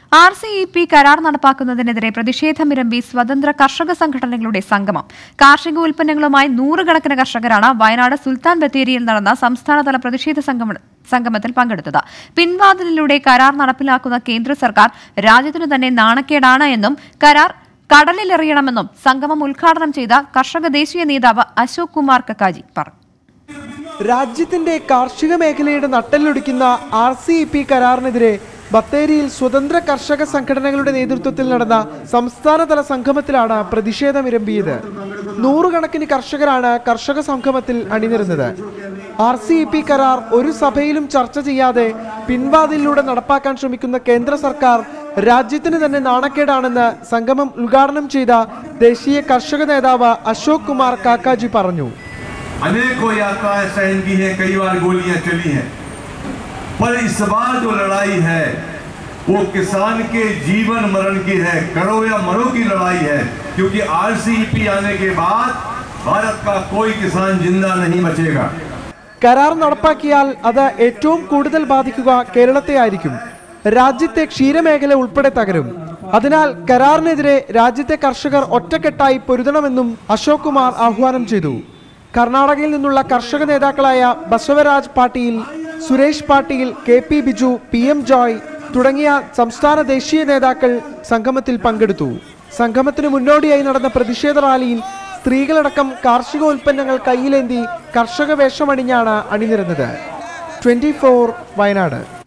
R C E P കരാർ നടപ്പാക്കുന്നതിനെതിരെ പ്രതിഷേധമിരമ്പി സ്വതന്ത്ര കർഷക സംഘടനകളുടെ സംഗമം കാർഷിക ഉൽപ്പന്നങ്ങളുമായി നൂറുകണക്കിന് കർഷകരാണ് വയനാട് സുൽത്താൻ ബത്തേരിയിൽ നടന്ന സംസ്ഥാനതല പ്രതിഷേധ സംഗമ സംഗമത്തിൽ പങ്കെടുത്തത് പിൻവാതിലിലൂടെ കരാർ നടപ്പിലാക്കുന്ന കേന്ദ്ര സർക്കാർ രാജ്യത്തിനു തന്നെ നാണക്കേടാണ് എന്നും കരാർ കടലിലെറിയണമെന്നും സംഗമം ഉദ്ഘാടനം ചെയ്ത കർഷക ദേശീയ നേതാവ് അശോക് കുമാർ കക്കാജി പറഞ്ഞു രാജ്യത്തിന്റെ കാർഷിക മേഖലയുടെ നട്ടെല്ലൊടിക്കുന്ന ആർ സി ഇ പി കരാറിനെതിരെ ബത്തേരിയിൽ സ്വതന്ത്ര കർഷക സംഘടനകളുടെ നേതൃത്വത്തിൽ നടന്ന സംസ്ഥാനതല സംഗമത്തിലാണ് പ്രതിഷേധമിരമ്പിയത് നൂറുകണക്കിന് കർഷകരാണ് കർഷക സംഗമത്തിൽ അണിനിരുന്നത് ആർ സി ഇ പി കരാർ ഒരു സഭയിലും ചർച്ച ചെയ്യാതെ പിൻവാതിലൂടെ നടപ്പാക്കാൻ ശ്രമിക്കുന്ന കേന്ദ്ര സർക്കാർ രാജ്യത്തിന് തന്നെ നാണക്കേടാണെന്ന് സംഗമം ഉദ്ഘാടനം ചെയ്ത ദേശീയ കർഷക നേതാവ് അശോക് കുമാർ കാക്കാജി പറഞ്ഞു अनेकों यात्राएं सहन की हैं कई बार गोलियां चली हैं पर इस बार जो लड़ाई है वो किसान के जीवन मरण की है करो या मरो की लड़ाई है क्योंकि आरसीईपी आने के बाद भारत का कोई किसान जिंदा नहीं बचेगा കരാർ നടപ്പാക്കിയാൽ അത് ഏറ്റവും കൂടുതൽ ബാധിക്കുക കേരളത്തെ ആയിരിക്കും രാജ്യത്തെ ക്ഷീരമേഖല ഉൾപ്പെടെ തകരും അതിനാൽ കരാറിനെതിരെ രാജ്യത്തെ കർഷകർ ഒറ്റക്കെട്ടായി പൊരുതണമെന്നും അശോക് കുമാർ ആഹ്വാനം ചെയ്തു കർണാടകയിൽ നിന്നുള്ള കർഷക നേതാക്കളായ Basavaraj Patil Suresh Patil K P Biju P M Joy തുടങ്ങിയ സംസ്ഥാന ദേശീയ നേതാക്കൾ സംഗമത്തിൽ പങ്കെടുത്തു സംഗമത്തിന് മുന്നോടിയായി നടന്ന പ്രതിഷേധ റാലിയിൽ സ്ത്രീകളടക്കം കാർഷിക ഉൽപ്പന്നങ്ങൾ കയ്യിലേന്തി കർഷക വേഷമണിഞ്ഞാണ് അണിനിരുന്നത് ട്വന്റി വയനാട്